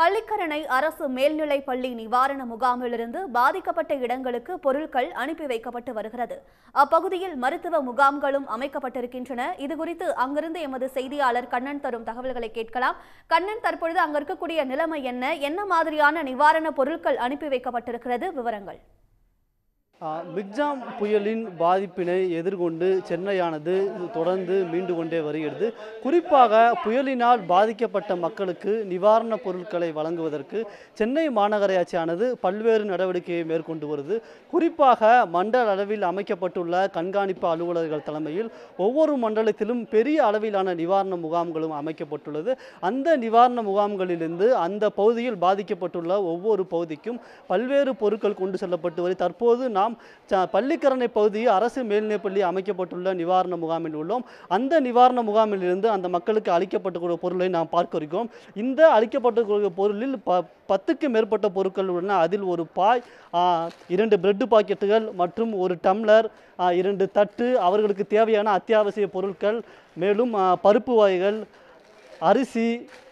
பள்ளிக்கரணை அரசு மேல்நிலைப் பள்ளி நிவாரண முகாமிலிருந்து பாதிக்கப்பட்ட இடங்களுக்கு பொருட்கள் அனுப்பி வைக்கப்பட்டு வருகிறது அப்பகுதியில் மருத்துவ முகாம்களும் அமைக்கப்பட்டிருக்கின்றன இதுகுறித்து அங்கிருந்து எமது செய்தியாளர் கண்ணன் தரும் தகவல்களை கேட்கலாம் கண்ணன் தற்பொழுது அங்க இருக்கக்கூடிய நிலைமை என்ன என்ன மாதிரியான நிவாரண பொருட்கள் அனுப்பி வைக்கப்பட்டிருக்கிறது விவரங்கள் ஆ, மிக்ஜாம் புயலின் பாதிப்பினை எதிர்கொண்டு சென்னையானது தொடர்ந்து மீண்டு கொண்டே வருகிறது குறிப்பாக புயலினால் பாதிக்கப்பட்ட மக்களுக்கு நிவாரணப் பொருட்களை வழங்குவதற்கு சென்னை மாநகராட்சியானது பல்வேறு நடவடிக்கையை மேற்கொண்டு வருது குறிப்பாக மண்டல அளவில் அமைக்கப்பட்டுள்ள கண்காணிப்பு அலுவலர்கள் தலைமையில் ஒவ்வொரு மண்டலத்திலும் பெரிய அளவிலான நிவாரண முகாம்களும் அமைக்கப்பட்டுள்ளது அந்த நிவாரண முகாம்களிலிருந்து அந்த பகுதியில் பாதிக்கப்பட்டுள்ள ஒவ்வொரு பகுதிக்கும் பல்வேறு பொருட்கள் கொண்டு செல்லப்பட்டு வரை தற்போது நாம் ச- பள்ளிக்கரணை பகுதியில் அரசு மேல்நிலைப்பள்ளி அமைக்கப்பட்டுள்ள நிவாரண முகாமில் உள்ளோம் அந்த நிவாரண முகாமிலிருந்து அந்த மக்களுக்கு அளிக்கப்பட்ட பொருளை நாம் பார்க்க இருக்கிறோம் இந்த அளிக்கப்பட்ட பொருளில் ப பத்துக்கு மேற்பட்ட பொருட்கள் உள்ளன அதில் ஒரு பாய் ஆ, இரண்டு பிரெட் பாக்கெட்டுகள் மற்றும் ஒரு டம்ளர் ஆ, இரண்டு தட்டு அவர்களுக்கு தேவையான அத்தியாவசிய பொருட்கள் மேலும் ஆ, பருப்பு வகைகள் அரிசி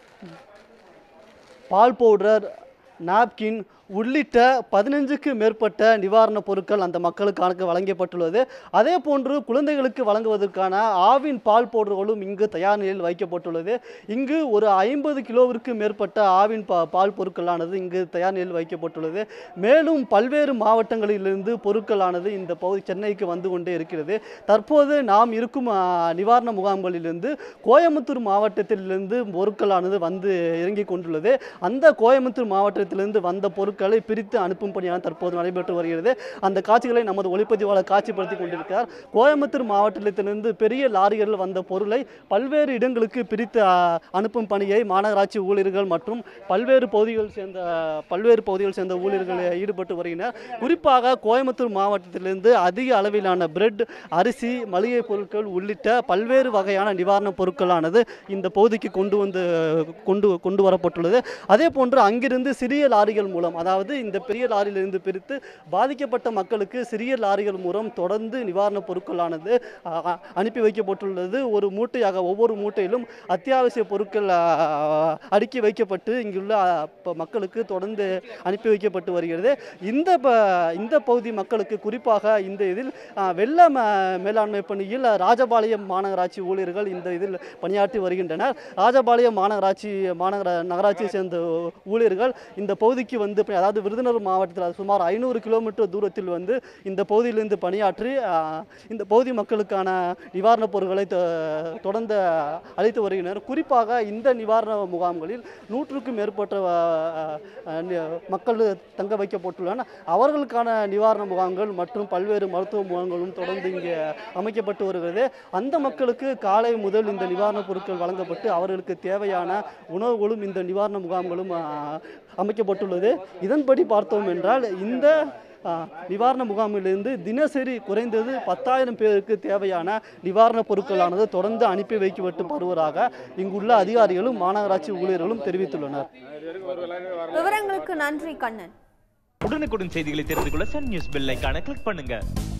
பால் பவுடர் நாப்கின் உள்ளிட்ட பதினஞ்சுக்கு மேற்பட்ட நிவாரணப் பொருட்கள் அந்த மக்களுக்கான வழங்கப்பட்டுள்ளது அதே போன்று குழந்தைகளுக்கு வழங்குவதற்கான ஆவின் பால் பவுடர்களும் இங்கு தயார் நிலையில் வைக்கப்பட்டுள்ளது இங்கு ஒரு ஐம்பது கிலோவிற்கு மேற்பட்ட ஆவின் பா பால் பொருட்களானது இங்கு தயார் நிலையில் வைக்கப்பட்டுள்ளது மேலும் பல்வேறு மாவட்டங்களிலிருந்து பொருட்களானது இந்த பகுதி சென்னைக்கு வந்து கொண்டே இருக்கிறது தற்போது நாம் இருக்கும் ஆ, நிவாரண முகாம்களிலிருந்து கோயம்புத்தூர் மாவட்டத்திலிருந்து பொருட்களானது வந்து இறங்கி கொண்டுள்ளது அந்த கோயம்புத்தூர் மாவட்டத்திலிருந்து வந்த பொருட்களை பிரித்து அனுப்பும் பணியான தற்போது நடைபெற்று வருகிறது அந்த காட்சிகளை நமது ஒளிப்பதிவாளர் காட்சிப்படுத்தி கொண்டிருக்கிறார் கோயம்புத்தூர் மாவட்டத்திலிருந்து பெரிய லாரிகளில் வந்த பொருளை பல்வேறு இடங்களுக்கு பிரித்து ஆ, அனுப்பும் பணியை மாநகராட்சி ஊழியர்கள் மற்றும் பல்வேறு பகுதிகள் சேர்ந்த பல்வேறு பகுதிகள் சேர்ந்த ஊழியர்கள் ஈடுபட்டு வருகின்றனர் குறிப்பாக கோயம்புத்தூர் மாவட்டத்திலிருந்து அதிக அளவிலான பிரெட் அரிசி மளிகை பொருட்கள் உள்ளிட்ட பல்வேறு வகையான நிவாரணப் பொருட்களானது இந்த பகுதிக்கு கொண்டு வந்து கொண்டு கொண்டு வரப்பட்டுள்ளது அதே போன்று அங்கிருந்து சிறிய லாரிகள் மூலம் அதாவது இந்த பெரிய லாரியிலிருந்து பிரித்து பாதிக்கப்பட்ட மக்களுக்கு சிறிய லாரிகள் மூலம் தொடர்ந்து நிவாரணப் பொருட்களானது அ, அ, அனுப்பி வைக்கப்பட்டுள்ளது ஒரு மூட்டையாக ஒவ்வொரு மூட்டையிலும் அத்தியாவசிய பொருட்கள் அ, அடுக்கி வைக்கப்பட்டு இங்குள்ள அ, ப- மக்களுக்கு தொடர்ந்து அனுப்பி வைக்கப்பட்டு வருகிறது இந்த ப- இந்த பகுதி மக்களுக்கு குறிப்பாக இந்த இதில் அ, வெள்ள ம- மேலாண்மை பணியில் ராஜபாளையம் மாநகராட்சி ஊழியர்கள் இந்த இதில் பணியாற்றி வருகின்றனர் ராஜபாளையம் மாநகராட்சி மாநகர நகராட்சியை சேர்ந்த ஊழியர்கள் இந்த பகுதிக்கு வந்து ப- அதாவது விருதுநகர் மாவட்டத்தில் சுமார் ஐநூறு கிலோமீட்டர் தூரத்தில் வந்து இந்த பகுதியிலிருந்து பணியாற்றி அ, இந்த பகுதி மக்களுக்கான நிவாரணப் பொருட்களை தொ- தொடர்ந்து அளித்து வருகின்றனர் குறிப்பாக இந்த நிவாரண முகாம்களில் நூற்றுக்கும் மேற்பட்ட அ, அ, நி- மக்கள் தங்க வைக்கப்பட்டுள்ளன அவர்களுக்கான நிவாரண முகாம்கள் மற்றும் பல்வேறு மருத்துவ முகாம்களும் தொடர்ந்து இங்கே அமைக்கப்பட்டு வருகிறது அந்த மக்களுக்கு காலை முதல் இந்த நிவாரணப் பொருட்கள் வழங்கப்பட்டு அவர்களுக்கு தேவையான உணவுகளும் இந்த நிவாரண முகாம்களும் அ, அமைக்கப்பட்டுள்ளது இதன்படி பார்த்தோம் என்றால் இந்த ஆ, நிவாரண முகாமிலிருந்து தினசரி குறைந்தது பத்தாயிரம் பேருக்கு தேவையான நிவாரணப் பொருட்களானது தொடர்ந்து அனுப்பி வைக்கப்பட்டு வருவதாக இங்குள்ள அதிகாரிகளும் மாநகராட்சி ஊழியர்களும் தெரிவித்துள்ளனர் விவரங்களுக்கு நன்றி கண்ணன் உடனுக்குடன் செய்திகளை தெரிந்து கொள்ள சன் நியூஸ் பெல் ஐகானை கிளிக் பண்ணுங்க